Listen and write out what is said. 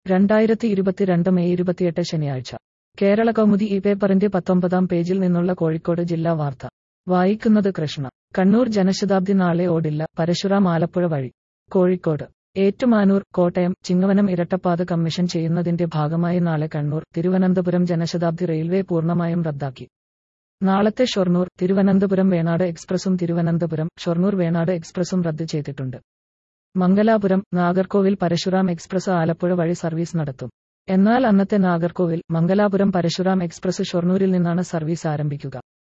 രണ്ടായിരത്തി ഇരുപത്തിരണ്ട് മെയ് ഇരുപത്തിയെട്ട് ശനിയാഴ്ച കേരള കൗമുദി ഈ പേപ്പറിന്റെ പത്തൊമ്പതാം പേജിൽ നിന്നുള്ള കോഴിക്കോട് ജില്ലാ വാർത്ത വായിക്കുന്നത് കൃഷ്ണ കണ്ണൂർ ജനശതാബ്ദി നാളെ ഓടില്ല പരശുറാം ആലപ്പുഴ വഴി കോഴിക്കോട് ഏറ്റുമാനൂർ കോട്ടയം ചിങ്ങവനം ഇരട്ടപ്പാത കമ്മീഷൻ ചെയ്യുന്നതിന്റെ ഭാഗമായി നാളെ കണ്ണൂർ തിരുവനന്തപുരം ജനശതാബ്ദി റെയിൽവേ പൂർണ്ണമായും റദ്ദാക്കി നാളത്തെ ഷൊർണൂർ തിരുവനന്തപുരം വേണാട് എക്സ്പ്രസും തിരുവനന്തപുരം ഷൊർണൂർ വേണാട് എക്സ്പ്രസും റദ്ദ് ചെയ്തിട്ടുണ്ട് മംഗലാപുരം നാഗർകോവിൽ പരശുറാം എക്സ്പ്രസ് ആലപ്പുഴ വഴി സർവീസ് നടത്തും എന്നാൽ അന്നത്തെ നാഗർകോവിൽ മംഗലാപുരം പരശുറാം എക്സ്പ്രസ് ഷൊർണൂരിൽ നിന്നാണ് സർവീസ് ആരംഭിക്കുക